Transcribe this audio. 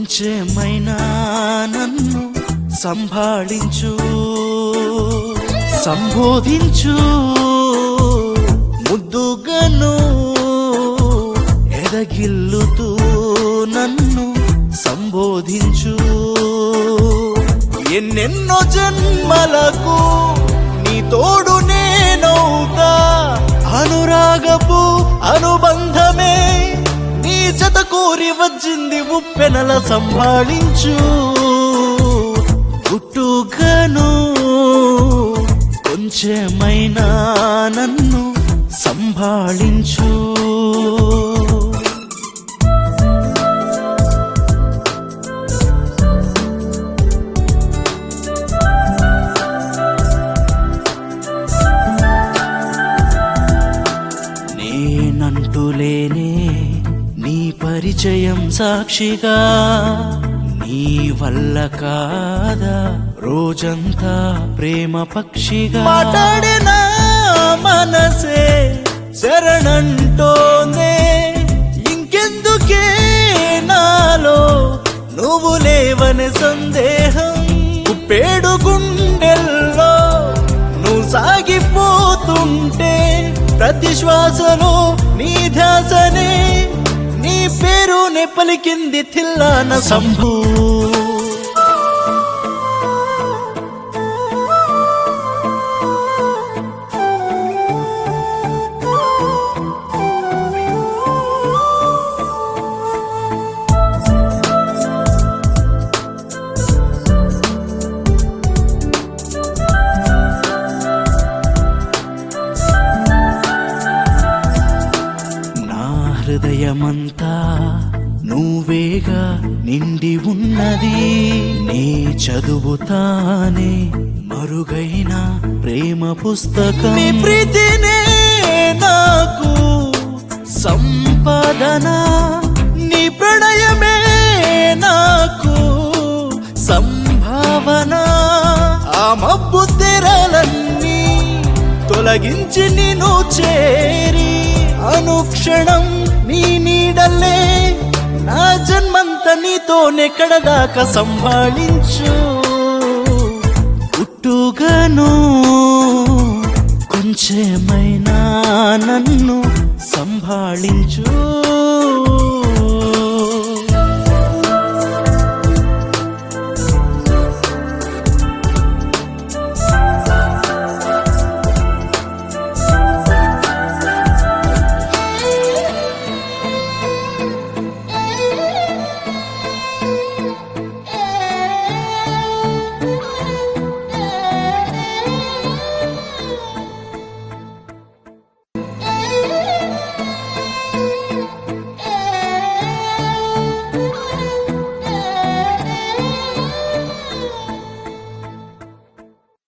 కొంచెమైనా నన్ను సంభాళించు సంబోధించు ముద్దుగను ఎదగిల్లుతూ నన్ను సంబోధించు ఎన్నెన్నో జన్మలకు నీ తోడు నేనవుతా అనురాగపు అనుబంధమే నీ జత కోరి వచ్చింది ఉప్పెనల సంభాళించు గుట్టుగను కొంచెమైనా నన్ను సంభాళించు నేనంటులేనే నీ పరిచయం సాక్షిగా నీ వల్ల కాదా రోజంతా ప్రేమ పక్షిగా మాట్లాడిన మనసే శరణంటోందే ఇంకెందుకే నాలో నువ్వు లేవని సందేహం పేడు గుండెల్లో నువ్వు సాగిపోతుంటే ప్రతి శ్వాసలో నీ ధ్యాసనే నీ పేరునే పలికింది తిల్లాన సంభూ నా హృదయమంతా నువ్వేగా నిండి ఉన్నది నీ చదువుతానే మరుగైన ప్రేమ పుస్తకం నీ ప్రీతినే నాకు సంపాదన నీ ప్రణయమే నాకు సంభావన ఆ మబ్బు తెరలన్నీ తొలగించి నిన్ను చేరి అనుక్షణం నీ నీడలే నా జన్మంత నీతోనే కడదాకా సంభాళించు పుట్టుగాను కొంచెమైనా నన్ను సంభాళించు